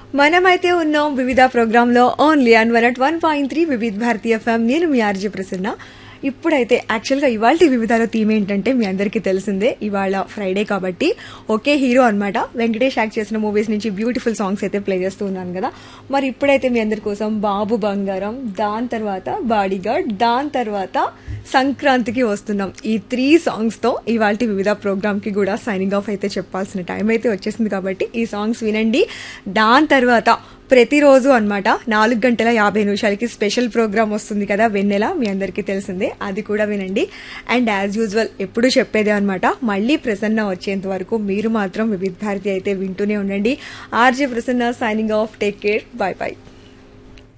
మనమైతే ఉన్నాం వివిధ ప్రోగ్రాంలో only and one at one point three Vividh Bharati FM నేను మీ ఆర్జే ప్రసన్న ఇప్పుడైతే యాక్చువల్గా ఇవాళ వివిధాలో థీమ్ ఏంటంటే మీ అందరికీ తెలిసిందే ఇవాళ ఫ్రైడే కాబట్టి ఒకే హీరో అన్నమాట వెంకటేష్ యాక్ట్ చేసిన మూవీస్ నుంచి బ్యూటిఫుల్ సాంగ్స్ అయితే ప్లే చేస్తూ ఉన్నాను కదా మరి ఇప్పుడైతే మీ అందరి కోసం బాబు బంగారం దాని తర్వాత బాడీగార్డ్ దాని తర్వాత సంక్రాంతికి వస్తున్నాం ఈ త్రీ సాంగ్స్తో ఇవాళ వివిధ ప్రోగ్రామ్కి కూడా సైనింగ్ ఆఫ్ అయితే చెప్పాల్సిన టైం అయితే వచ్చేసింది కాబట్టి ఈ సాంగ్స్ వినండి దాని తర్వాత ప్రతిరోజు అన్నమాట నాలుగు గంటల యాభై నిమిషాలకి స్పెషల్ ప్రోగ్రామ్ వస్తుంది కదా వెన్నెల మీ అందరికీ తెలిసిందే అది కూడా వినండి అండ్ యాజ్ యూజువల్ ఎప్పుడు చెప్పేదే అనమాట మళ్ళీ ప్రసన్న వచ్చేంత వరకు మీరు మాత్రం వివిధ భారతి అయితే వింటూనే ఉండండి RJ Prasanna signing off take care bye by